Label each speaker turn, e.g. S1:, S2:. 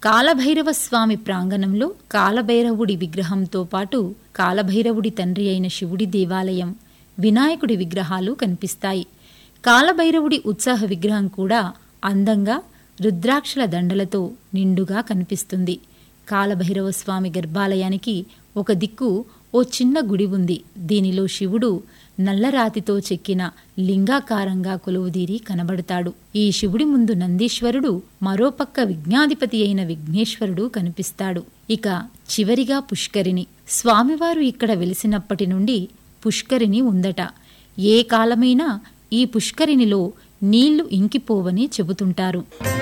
S1: కాలభైరవ స్వామి ప్రాంగణంలో కాలభైరవుడి విగ్రహంతో పాటు కాలభైరవుడి తండ్రి అయిన శివుడి దేవాలయం వినాయకుడి విగ్రహాలు కనిపిస్తాయి కాలభైరవుడి ఉత్సాహ విగ్రహం కూడా అందంగా రుద్రాక్షల దండలతో నిండుగా కనిపిస్తుంది కాలభైరవ స్వామి గర్భాలయానికి ఒక దిక్కు ఓ చిన్న గుడి ఉంది దీనిలో శివుడు నల్లరాతితో చెక్కిన లింగాకారంగా కొలువుదీరి కనబడతాడు ఈ శివుడి ముందు నందీశ్వరుడు మరోపక్క విజ్ఞాధిపతి అయిన విఘ్నేశ్వరుడు కనిపిస్తాడు ఇక చివరిగా పుష్కరిణి స్వామివారు ఇక్కడ వెలిసినప్పటి నుండి పుష్కరిణి ఉందట ఏ కాలమైనా ఈ పుష్కరిణిలో నీళ్లు ఇంకిపోవని చెబుతుంటారు